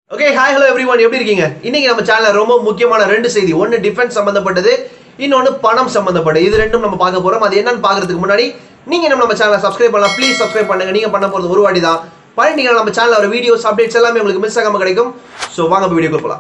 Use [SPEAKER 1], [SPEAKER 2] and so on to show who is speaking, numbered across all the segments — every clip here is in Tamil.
[SPEAKER 1] okay hi hello everyone எப்படி இருக்கீங்க இன்னைக்கு நம்ம சேனல்ல ரொம்ப முக்கியமான ரெண்டு செய்தி ஒன்னு டிஃபென்ஸ் சம்பந்தப்பட்டது இன்னொன்னு பணம் சம்பந்தப்பட்டது இது ரெண்டும் நம்ம பார்க்க போறோம் அது என்னன்னு பார்க்கறதுக்கு முன்னாடி நீங்க நம்ம நம்ம சேனலை சப்ஸ்கிரைப் பண்ணலாம் ப்ளீஸ் சப்ஸ்கிரைப் பண்ணுங்க நீங்க பண்ண போறது ஒரு வாட்டி தான் பண்ணிட்டீங்கன்னா நம்ம சேனல்ல வர வீடியோஸ் அப்டேட்ஸ் எல்லாமே உங்களுக்கு மிஸ் ஆகாம கிடைக்கும் ஸோ வாங்க வீடியோ போலாம்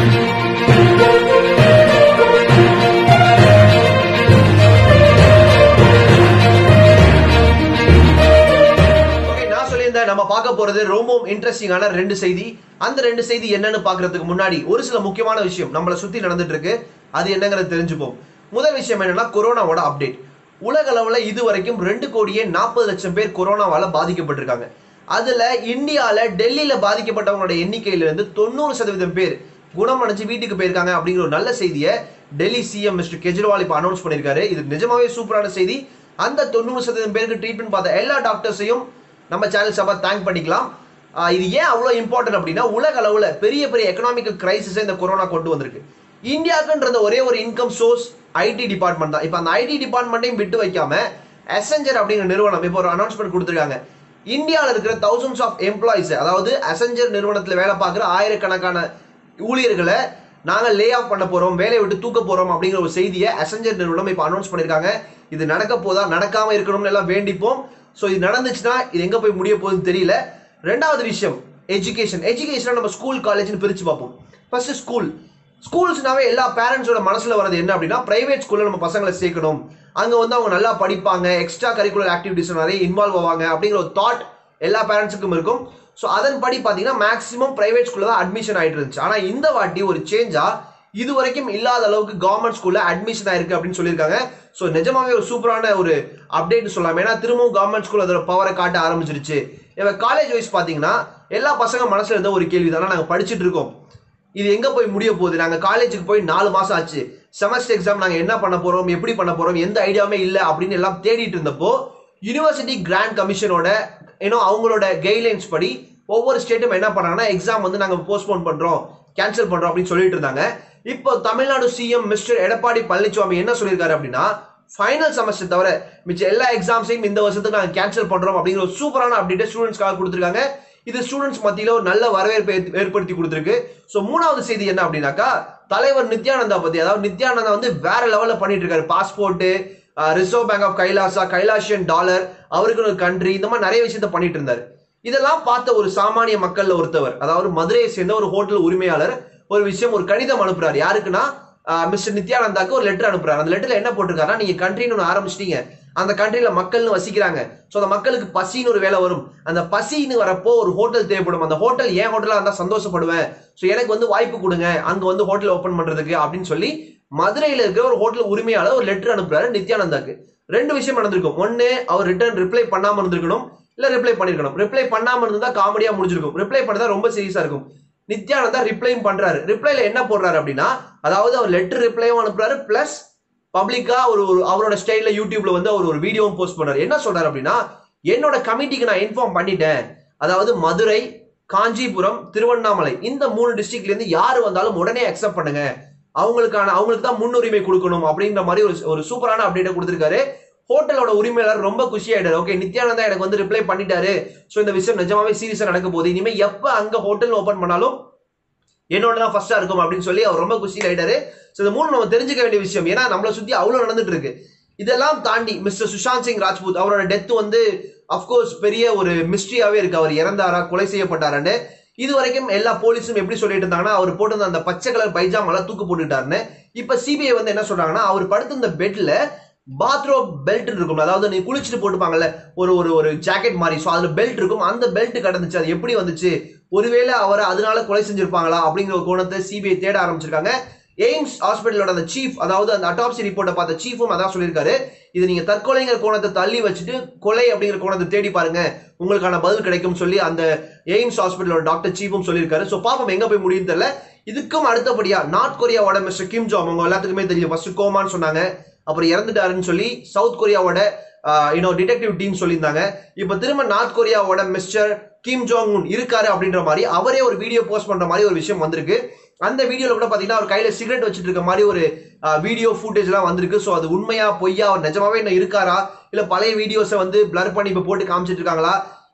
[SPEAKER 1] ஓகே நான் சொல்லியிருந்தேன் நம்ம பார்க்க போறது ரொம்பவும் இன்ட்ரெஸ்டிங்கான ரெண்டு செய்தி அந்த ரெண்டு செய்தி என்னன்னு பார்க்கறதுக்கு முன்னாடி ஒரு சில முக்கியமான விஷயம் நம்மளை சுத்தி நடந்துட்டு இருக்கு அது என்னங்கிறது தெரிஞ்சுப்போம் முதல் விஷயம் என்னன்னா கொரோனாவோட அப்டேட் உலக அளவுல இது வரைக்கும் ரெண்டு கோடியே நாற்பது லட்சம் பேர் கொரோனாவால பாதிக்கப்பட்டிருக்காங்க அதுல இந்தியால டெல்லியில பாதிக்கப்பட்டவங்களோட எண்ணிக்கையில இருந்து தொண்ணூறு சதவீதம் பேர் குணமடைஞ்சு வீட்டுக்கு போயிருக்காங்க அப்படிங்கிற ஒரு நல்ல செய்தியை டெல்லி சிஎம் மிஸ்டர் கெஜ்ரிவால் இப்போ அனௌன்ஸ் பண்ணியிருக்காரு இது நிஜமாவே சூப்பரான செய்தி அந்த தொண்ணூறு சதவீதம் பேருக்கு ட்ரீட்மெண்ட் பார்த்த எல்லா டாக்டர்ஸையும் நம்ம சேனல் சார்பா தேங்க் பண்ணிக்கலாம் ஆஹ் இது ஏன் அவ்வளோ இம்பார்ட்டன்ட் அப்படின்னா உலக அளவுல பெரிய பெரிய எக்கனாமிக்கல் கிரைசிஸை இந்த கொரோனா கொண்டு வந்திருக்கு இந்தியாவுக்குன்ற ஒரே ஒரு இன்கம் சோர்ஸ் ஐடி டிபார்ட்மெண்ட் தான் இப்போ அந்த ஐடி டிபார்ட்மெண்ட்டையும் விட்டு வைக்காம அசெஞ்சர் அப்படிங்கிற நிறுவனம் இப்போ ஒரு அனௌன்ஸ்மெண்ட் கொடுத்துருக்காங்க இந்தியாவில் இருக்கிற தௌசண்ட்ஸ் ஆஃப் எம்ப்ளாயிஸ் அதாவது அசெஞ்சர் நிறுவனத்தில் வேலை பார்க்குற ஆயிரக்கணக்கான ஊழியர்களை நாங்கள் லே ஆஃப் பண்ண போறோம் வேலையை விட்டு தூக்க போறோம் அப்படிங்கிற ஒரு செய்தியை அசெஞ்சர் நிறுவனம் இப்போ அனௌன்ஸ் பண்ணியிருக்காங்க இது நடக்க போதா நடக்காம இருக்கணும்னு எல்லாம் வேண்டிப்போம் ஸோ இது நடந்துச்சுன்னா இது எங்க போய் முடிய போகுதுன்னு தெரியல ரெண்டாவது விஷயம் எஜுகேஷன் எஜுகேஷன் நம்ம ஸ்கூல் காலேஜ்னு பிரிச்சு பார்ப்போம் ஃபர்ஸ்ட் ஸ்கூல் ஸ்கூல்ஸ்னாவே எல்லா பேரண்ட்ஸோட மனசுல வரது என்ன அப்படின்னா பிரைவேட் ஸ்கூல்ல நம்ம பசங்களை சேர்க்கணும் அங்க வந்து அவங்க நல்லா படிப்பாங்க எக்ஸ்ட்ரா கரிக்குலர் ஆக்டிவிட்டிஸ் நிறைய இன்வால்வ் ஆவாங்க அப்படிங்கிற ஒரு தாட் எல்லா பேரண்ட்ஸுக்கும் இருக்கும் ஸோ அதன்படி பார்த்தீங்கன்னா மேக்ஸிமம் பிரைவேட் ஸ்கூல்ல தான் அட்மிஷன் ஆயிட்டு இருந்துச்சு ஆனால் இந்த வாட்டி ஒரு சேஞ்சா இது வரைக்கும் இல்லாத அளவுக்கு கவர்மெண்ட் ஸ்கூல்ல அட்மிஷன் ஆயிருக்கு அப்படின்னு சொல்லியிருக்காங்க ஸோ நிஜமாவே ஒரு சூப்பரான ஒரு அப்டேட் சொல்லலாம் ஏன்னா திரும்பவும் கவர்மெண்ட் ஸ்கூல் அதோட பவரை காட்ட ஆரம்பிச்சிருச்சு இப்போ காலேஜ் வைஸ் பார்த்தீங்கன்னா எல்லா பசங்க மனசுல இருந்த ஒரு கேள்வி தானே நாங்கள் படிச்சுட்டு இருக்கோம் இது எங்க போய் முடிய போகுது நாங்க காலேஜுக்கு போய் நாலு மாசம் ஆச்சு செமஸ்டர் எக்ஸாம் நாங்க என்ன பண்ண போறோம் எப்படி பண்ண போறோம் எந்த ஐடியாவுமே இல்ல அப்படின்னு எல்லாம் தேடிட்டு இருந்தப்போ யூனிவர்சிட்டி கிராண்ட் கமிஷனோட ஏன்னோ அவங்களோட கைட்லைன்ஸ் படி ஒவ்வொரு ஸ்டேட்டும் என்ன பண்ணாங்கன்னா எக்ஸாம் வந்து நாங்க போஸ்ட்போன் பண்றோம் கேன்சல் பண்றோம் அப்படின்னு சொல்லிட்டு இருந்தாங்க இப்போ தமிழ்நாடு சிஎம் மிஸ்டர் எடப்பாடி பழனிசாமி என்ன சொல்லியிருக்காரு அப்படின்னா ஃபைனல் செமஸ்டர் தவிர மிச்ச எல்லா எக்ஸாம்ஸையும் இந்த வருஷத்துக்கு நாங்கள் கேன்சல் பண்றோம் அப்படிங்கிற ஒரு சூப்பரான அப்டேட்டை ஸ்டூடெண்ட்ஸ்க்காக கொடுத்துருக்காங்க இது ஸ்டூடெண்ட்ஸ் மத்தியில ஒரு நல்ல வரவேற்பை ஏற்ப- ஏற்படுத்தி கொடுத்துருக்கு ஸோ மூணாவது செய்தி என்ன அப்படின்னாக்கா தலைவர் நித்யானந்தா பத்தி அதாவது நித்யானந்தா வந்து வேற லெவல்ல பண்ணிட்டு இருக்காரு passport reserve bank of Kailasa Kailashian dollar அவருக்கு ஒரு கண்ட்ரி இந்த மாதிரி நிறைய விஷயத்த பண்ணிட்டு இருந்தாரு இதெல்லாம் பார்த்த ஒரு சாமானிய மக்கள்ல ஒருத்தவர் அதாவது மதுரையை சேர்ந்த ஒரு ஹோட்டல் உரிமையாளர் ஒரு விஷயம் ஒரு கடிதம் அனுப்புறாரு யாருக்குன்னா மிஸ்டர் நித்யானந்தாக்கு ஒரு லெட்டர் அனுப்புறாரு அந்த லெட்டர்ல என்ன போட்டிருக்காருன்னா நீங்க கண்ட்ரின்னு ஒன்று ஆரம்பிச்சிட்டீங்க அந்த கண்ட்ரில மக்கள்னு வசிக்கிறாங்க ஸோ அந்த மக்களுக்கு பசின்னு ஒரு வேலை வரும் அந்த பசின்னு வரப்போ ஒரு ஹோட்டல் தேவைப்படும் அந்த ஹோட்டல் ஏன் ஹோட்டலா இருந்தா சந்தோஷப்படுவேன் ஸோ எனக்கு வந்து வாய்ப்பு கொடுங்க அங்க வந்து ஹோட்டல் ஓபன் பண்றதுக்கு அப்படின்னு சொல்லி மதுரையில இருக்கிற ஒரு ஹோட்டல் உரிமையாளர் ஒரு லெட்டர் அனுப்புறாரு நித்யானந்தாக்கு ரெண்டு விஷயம் நடந்திருக்கும் ஒன்னு அவர் ரிட்டர்ன் ரிப்ளை பண்ணாம இருந்திருக்கணும் இல்ல ரிப்ளை பண்ணிருக்கணும் ரிப்ளை பண்ணாம இருந்தா காமெடியா முடிஞ்சிருக்கும் ரிப்ளை பண்ணதா ரொம்ப சீரியஸா இருக்கும் நித்யானந்தா ரிப்ளையும் பண்றாரு ரிப்ளைல என்ன போடுறாரு அப்படின்னா அதாவது அவர் லெட்டர் ரிப்ளையும் அனுப்புறாரு பிளஸ் பப்ளிக்கா ஒரு ஒரு அவரோட ஸ்டைல்ல யூடியூப்ல வந்து அவர் ஒரு வீடியோவும் போஸ்ட் பண்றாரு என்ன சொல்றாரு அப்படின்னா என்னோட கமிட்டிக்கு நான் இன்ஃபார்ம் பண்ணிட்டேன் அதாவது மதுரை காஞ்சிபுரம் திருவண்ணாமலை இந்த மூணு டிஸ்ட்ரிக்ட்ல இருந்து யாரு வந்தாலும் உடனே அக்செப்ட் பண்ணுங்க அவங்களுக்கான அவங்களுக்கு தான் முன்னுரிமை கொடுக்கணும் அப்படிங்கிற மாதிரி ஒரு ஒரு சூப்பரான அப்டேட்டை கொடுத்திருக்காரு ஹோட்டலோட உரிமையாளர் ரொம்ப குஷி ஆயிட்டாரு ஓகே நித்யானந்தா எனக்கு வந்து ரிப்ளை பண்ணிட்டாரு ஸோ இந்த விஷயம் நிஜமாவே சீரியஸா நடக்க போகுது இனிமே எப்ப அங்க ஹோட்டல் ஓபன் பண்ணாலும் என்னோட தான் ஃபர்ஸ்டா இருக்கும் அப்படின்னு சொல்லி அவர் ரொம்ப குஷி ஆயிட்டாரு ஸோ இந்த மூணு நம்ம தெரிஞ்சுக்க வேண்டிய விஷயம் ஏன்னா நம்மளை சுத்தி அவ்வளவு நடந்துட்டு இருக்கு இதெல்லாம் தாண்டி மிஸ்டர் சுஷாந்த் சிங் ராஜ்பூத் அவரோட டெத் வந்து அஃப்கோர்ஸ் பெரிய ஒரு மிஸ்ட்ரியாவே இருக்கு அவர் இறந்தாரா கொலை செய்யப்பட்டாரான்னு இது வரைக்கும் எல்லா போலீஸும் எப்படி சொல்லிட்டு இருந்தாங்கன்னா அவர் போட்டிருந்த அந்த பச்சை கலர் பைஜாமெல்லாம் தூக்கு போட்டுட்டாருன்னு இப்ப சிபிஐ வந்து என்ன சொல்றாங்கன்னா அவர் படுத்திருந்த பெட்ல பாத்ரூம் பெல்ட் இருக்கும் அதாவது நீ குளிச்சுட்டு போட்டுப்பாங்கல்ல ஒரு ஒரு ஒரு ஜாக்கெட் மாதிரி ஸோ அதுல பெல்ட் இருக்கும் அந்த பெல்ட் கடந்துச்சு அது எப்படி வந்துச்சு ஒருவேளை அவரை அதனால கொலை செஞ்சிருப்பாங்களா அப்படிங்கிற ஒரு கோணத்தை சிபிஐ தேட ஆரம்பிச்சிருக்காங்க எய்ம்ஸ் ஹாஸ்பிட்டலோட அந்த சீஃப் அதாவது அந்த அட்டாப்சி ரிப்போர்ட்டை பார்த்த சீஃபும் அதான் சொல்லியிருக்காரு இது நீங்க தற்கொலைங்கிற கோணத்தை தள்ளி வச்சுட்டு கொலை அப்படிங்கிற கோணத்தை தேடி பாருங்க உங்களுக்கான பதில் கிடைக்கும் சொல்லி அந்த எய்ம்ஸ் ஹாஸ்பிட்டலோட டாக்டர் சீஃபும் சொல்லியிருக்காரு ஸோ பாப்போம் எங்க போய் முடியும் தெரியல இதுக்கும் அடுத்தபடியா நார்த் கொரியாவோட மிஸ்டர் கிம் ஜாம் உங்க எல்லாத்துக்குமே தெரியும் ஃபர்ஸ்ட் கோமான்னு சொன்னாங்க அப்புறம் இறந்துட்டாருன்னு சொல்லி சவுத் கொரியாவோட இன்னும் டிடெக்டிவ் டீம் சொல்லியிருந்தாங்க இப்போ திரும்ப நார்த் கொரியாவோட மிஸ்டர் கிம் ஜோங் உன் இருக்காரு அப்படின்ற மாதிரி அவரே ஒரு வீடியோ போஸ்ட் பண்ற மாதிரி ஒரு விஷயம் வந்திருக்கு அந்த வீடியோல கூட பாத்தீங்கன்னா அவர் கையில சிகரெட் வச்சுட்டு இருக்க மாதிரி ஒரு வீடியோ ஃபுட்டேஜ் எல்லாம் வந்திருக்கு ஸோ அது உண்மையா பொய்யா அவர் நிஜமாவே இன்னும் இருக்காரா இல்ல பழைய வீடியோஸை வந்து பிளர் பண்ணி இப்போ போட்டு காமிச்சிட்டு இருக்காங்களா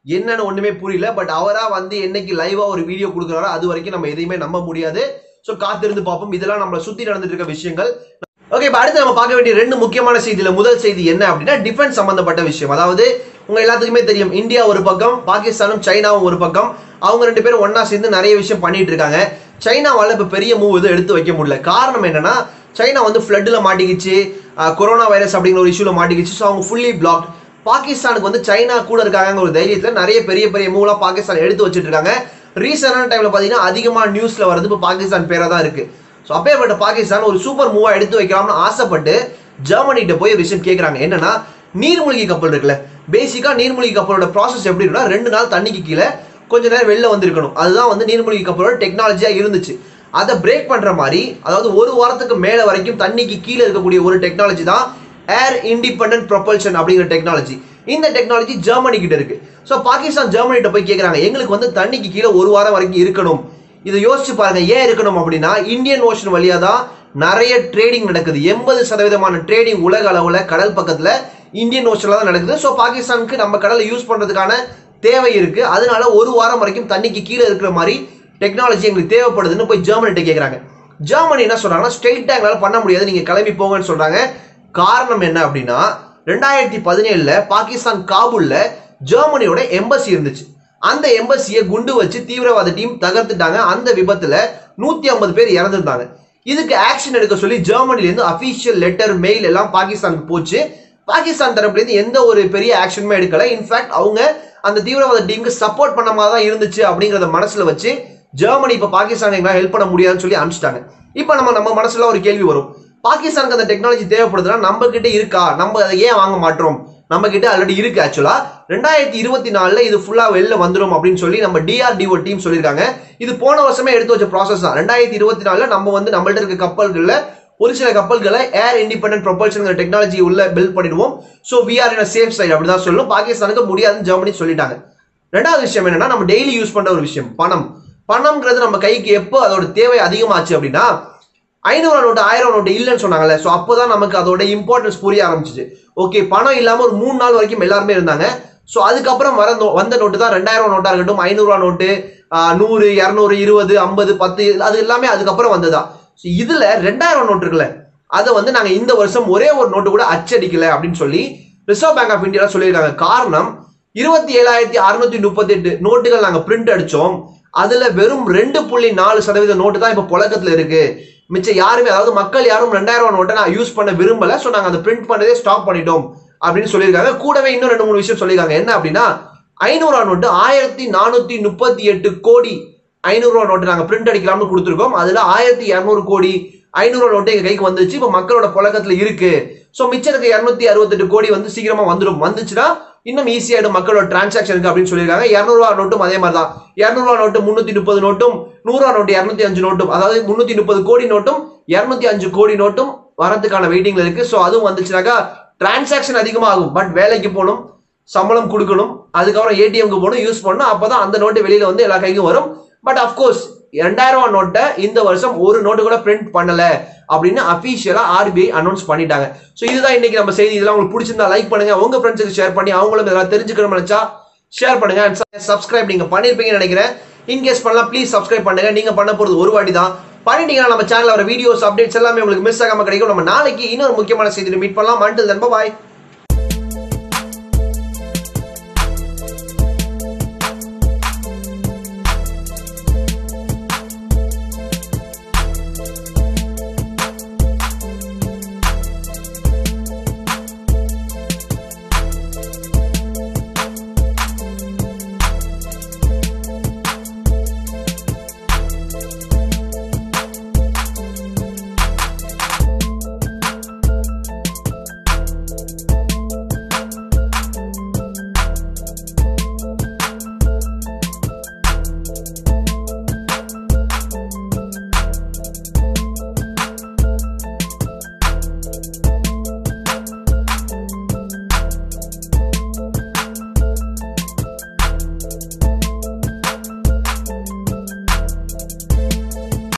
[SPEAKER 1] என்னன்னு ஒண்ணுமே புரியல பட் அவரா வந்து என்னைக்கு லைவா ஒரு வீடியோ கொடுக்குறாரோ அது வரைக்கும் நம்ம எதையுமே நம்ப முடியாது ஸோ காத்திருந்து பார்ப்போம் இதெல்லாம் நம்மளை சுத்தி நடந்துட்டு இருக்க விஷயங்கள் ஓகே இப்போ அடுத்து நம்ம பார்க்க வேண்டிய ரெண்டு முக்கியமான செய்தியில முதல் செய்தி என்ன அப்படின்னா டிஃபென்ஸ் சம்பந்தப்பட்ட விஷயம் அதாவது உங்க எல்லாத்துக்குமே தெரியும் இந்தியா ஒரு பக்கம் பாகிஸ்தானும் சைனாவும் ஒரு பக்கம் அவங்க ரெண்டு பேரும் ஒண்ணா சேர்ந்து நிறைய விஷயம் பண்ணிட்டு இருக்காங்க சைனாவால இப்ப பெரிய மூவ் எதுவும் எடுத்து வைக்க முடியல காரணம் என்னன்னா சைனா வந்து ஃப்ளட்டில் மாட்டிக்கிச்சு அஹ், கொரோனா வைரஸ் அப்படிங்கிற ஒரு இஷ்யூல மாட்டிக்கிச்சு ஸோ அவங்க ஃபுல்லி பிளாக் பாகிஸ்தானுக்கு வந்து சைனா கூட இருக்காங்க ஒரு தைரியத்துல நிறைய பெரிய பெரிய மூவ்லாம் பாகிஸ்தான் எடுத்து வச்சிட்டு இருக்காங்க ரீசெண்டான டைம்ல பாத்தீங்கன்னா அதிகமா நியூஸ்ல வருது இப்போ பாகிஸ்தான் பேரா தான் இருக்கு ஸோ அப்பேற்பட்ட பாகிஸ்தான் ஒரு சூப்பர் மூவா எடுத்து வைக்கலாம்னு ஆசைப்பட்டு ஜெர்மனிட்ட போய் ஒரு விஷயம் கேட்குறாங்க என்னன்னா நீர்மூழ்கி கப்பல் இருக்குல்ல பேசிக்கா நீர்மூழ்கி கப்பலோட ப்ராசஸ் எப்படி இருக்குன்னா ரெண்டு நாள் தண்ணிக்கு கீழே கொஞ்ச நேரம் வெளில வந்திருக்கணும் அதுதான் வந்து நீர்மூழ்கி கப்பலோட டெக்னாலஜியா இருந்துச்சு அதை பிரேக் பண்ற மாதிரி அதாவது ஒரு வாரத்துக்கு மேல வரைக்கும் தண்ணிக்கு கீழே இருக்கக்கூடிய ஒரு டெக்னாலஜி தான் ஏர் இண்டிபெண்டன்ட் ப்ரொபல்ஷன் அப்படிங்கிற டெக்னாலஜி இந்த டெக்னாலஜி ஜெர்மனி கிட்ட இருக்கு ஸோ பாகிஸ்தான் ஜெர்மனிட்ட போய் கேட்குறாங்க எங்களுக்கு வந்து தண்ணிக்கு கீழே ஒரு வாரம் வரைக்கும் இருக்கணும் இதை யோசிச்சு பாருங்க ஏன் இருக்கணும் அப்படின்னா இந்தியன் ஓஷன் வழியா தான் நிறைய ட்ரேடிங் நடக்குது எண்பது சதவீதமான ட்ரேடிங் உலக அளவுல கடல் பக்கத்துல இந்தியன் ஓஷன்ல தான் நடக்குது ஸோ பாகிஸ்தானுக்கு நம்ம கடலை யூஸ் பண்றதுக்கான தேவை இருக்கு அதனால ஒரு வாரம் வரைக்கும் தண்ணிக்கு கீழே இருக்கிற மாதிரி டெக்னாலஜி எங்களுக்கு தேவைப்படுதுன்னு போய் ஜெர்மனிட்ட கேட்குறாங்க ஜெர்மனி என்ன சொல்றாங்கன்னா ஸ்ட்ரெயிட்டா எங்களால பண்ண முடியாது நீங்க கிளம்பி போங்கன்னு சொல்றாங்க காரணம் என்ன அப்படின்னா ரெண்டாயிரத்தி பதினேழுல பாகிஸ்தான் காபூல்ல ஜெர்மனியோட எம்பசி இருந்துச்சு அந்த எம்பசியை குண்டு வச்சு தீவிரவாத டீம் தகர்த்துட்டாங்க அந்த விபத்துல நூத்தி ஐம்பது பேர் இறந்துருந்தாங்க இதுக்கு ஆக்ஷன் எடுக்க சொல்லி ஜெர்மனில இருந்து அபிஷியல் லெட்டர் மெயில் எல்லாம் பாகிஸ்தானுக்கு போச்சு பாகிஸ்தான் தரப்புல இருந்து எந்த ஒரு பெரிய ஆக்ஷனுமே எடுக்கல இன்ஃபேக்ட் அவங்க அந்த தீவிரவாத டீமுக்கு சப்போர்ட் பண்ண மாதிரி தான் இருந்துச்சு அப்படிங்கறத மனசுல வச்சு ஜெர்மனி இப்ப பாகிஸ்தான் எங்களால் ஹெல்ப் பண்ண முடியாதுன்னு சொல்லி அனுப்பிச்சிட்டாங்க இப்போ நம்ம நம்ம மனசுல ஒரு கேள்வி வரும் பாகிஸ்தானுக்கு அந்த டெக்னாலஜி தேவைப்படுதுன்னா நம்ம கிட்ட இருக்கா நம்ம அதை ஏன் வாங்க மாட்டோம் நம்ம கிட்ட ஆல்ரெடி இருக்கு ஆக்சுவலா ரெண்டாயிரத்தி இருபத்தி நாலுல இது ஃபுல்லா வெளில வந்துரும் அப்படின்னு சொல்லி நம்ம டிஆர்டிஓ டீம் சொல்லியிருக்காங்க இது போன வருஷமே எடுத்து வச்ச ப்ராசஸ் தான் ரெண்டாயிரத்தி இருபத்தி நாலுல நம்ம வந்து நம்மள்ட்ட இருக்க கப்பல்கள்ல ஒரு சில கப்பல்களை ஏர் இண்டிபெண்டன்ட் ப்ரொபல்ஷன் டெக்னாலஜி உள்ள பில்ட் பண்ணிடுவோம் so we are in safe side அப்படிதான் சொல்லணும் பாகிஸ்தானுக்கு முடியாதுன்னு ஜெர்மனி சொல்லிட்டாங்க ரெண்டாவது விஷயம் என்னன்னா நம்ம டெய்லி யூஸ் பண்ற ஒரு விஷயம் பணம் பணம்ங்கிறது நம்ம கைக்கு எப்போ அதோட தேவை அதிகமாச்சு அப்படின்னா ஐநூறு நோட்டு ஆயிரம் நோட்டு இல்லைன்னு சொன்னாங்கல்ல ஸோ அப்போதான் நமக்கு அதோட இம்பார்ட்டன்ஸ் புரிய ஆரம்பிச்சிச்சு ஓகே பணம் இல்லாம ஒரு மூணு நாள் வரைக்கும் எல்லாருமே இருந்தாங்க ஸோ அதுக்கப்புறம் வர நோ- வந்த நோட்டு தான் ரெண்டாயிரம் நோட்டா இருக்கட்டும் ஐநூறுரூவா நோட்டு ஆஹ், நூறு இரநூறு இருபது ஐம்பது பத்து அது எல்லாமே அதுக்கப்புறம் வந்ததா ஸோ இதுல ரெண்டாயிரம் நோட்டு இருக்குல்ல அதை வந்து நாங்க இந்த வருஷம் ஒரே ஒரு நோட்டு கூட அச்சடிக்கல அப்படின்னு சொல்லி ரிசர்வ் பேங்க் ஆஃப் இந்தியா சொல்லியிருக்காங்க காரணம் இருபத்தி ஏழாயிரத்தி அறுநூத்தி முப்பத்தி எட்டு நோட்டுகள் நாங்க பிரிண்ட் அடிச்சோம் அதுல வெறும் ரெண்டு புள்ளி நாலு சதவீத நோட்டு தான் இப்ப புழக்கத்துல இருக்கு மிச்சம் யாருமே அதாவது மக்கள் யாரும் ரெண்டாயிரம் ரூபாய் நோட்டை நான் யூஸ் பண்ண விரும்பல ஸோ நாங்க அதை பிரிண்ட் பண்ணதே ஸ்டாப் பண்ணிட்டோம் அப்படின்னு சொல்லியிருக்காங்க கூடவே இன்னும் ரெண்டு மூணு விஷயம் சொல்லியிருக்காங்க என்ன அப்படின்னா ஐநூறுவா நோட்டு ஆயிரத்தி நானூத்தி முப்பத்தி எட்டு கோடி ஐநூறுரூவா நோட்டு நாங்க பிரிண்ட் அடிக்கலாம்னு கொடுத்துருக்கோம் அதுல ஆயிரத்தி இரநூறு கோடி ஐநூறுவா நோட்டு எங்க கைக்கு வந்துச்சு இப்போ மக்களோட புழக்கத்துல இருக்கு ஸோ மிச்சம் இருக்க இரநூத்தி அறுபத்தெட்டு கோடி வந்து சீக்கிரமா வந்துடும் வந்துச்சுன்னா இன்னும் ஈஸியாயிடும் மக்களோட டிரான்சாக்ஷனுக்கு அப்படின்னு சொல்லியிருக்காங்க இரநூறுவா நோட்டும் அதே மாதிரி தான் இரநூறுவா நோட்டு முன்னூத்தி முப்பது நோட்டும் நூறுரூவா நோட்டு இரநூத்தி அஞ்சு நோட்டும் அதாவது முன்னூத்தி முப்பது கோடி நோட்டும் இரநூத்தி அஞ்சு கோடி நோட்டும் வரதுக்கான வெயிட்டிங்ல இருக்கு ஸோ அதுவும் வந்துச்சுனாக்கா டிரான்சாக்ஷன் அதிகமாகும் பட் வேலைக்கு போகணும் சம்பளம் கொடுக்கணும் அதுக்கப்புறம் ஏடிஎம்க்கு போகணும் யூஸ் பண்ணணும் அப்பதான் அந்த நோட்டு வெளியில வந்து எல்லா கைக்கும் வரும் பட் அஃப்கோர்ஸ் ரெண்டாயிரம் ரூபாய் நோட்டை இந்த வருஷம் ஒரு நோட்டு கூட பிரிண்ட் பண்ணல அப்படின்னு அபிஷியலா ஆர்பிஐ அனௌன்ஸ் பண்ணிட்டாங்க ஸோ இதுதான் இன்னைக்கு நம்ம செய்தி இதெல்லாம் உங்களுக்கு பிடிச்சிருந்தா லைக் பண்ணுங்க உங்க ஃப்ரெண்ட்ஸுக்கு ஷேர் பண்ணி அவங்களும் இதெல்லாம் தெரிஞ்சுக்கணும் நினைச்சா ஷேர் பண்ணுங்க அண்ட் சப்ஸ்கிரைப் நீங்க பண்ணிருப்பீங்கன்னு நினைக்கிறேன் இன்கேஸ் பண்ணலாம் ப்ளீஸ் சப்ஸ்கிரைப் பண்ணுங்க நீங்க பண்ண போறது ஒரு வாட்டி தான் பண்ணிட்டீங்கன்னா நம்ம சேனல்ல வர வீடியோஸ் அப்டேட்ஸ் எல்லாமே உங்களுக்கு மிஸ் ஆகாம கிடைக்கும் நம்ம நாளைக்கு இன்னொரு முக்கியமான செய்தியை மீட் பண்ணலாம் அண்டில் தன் பாய்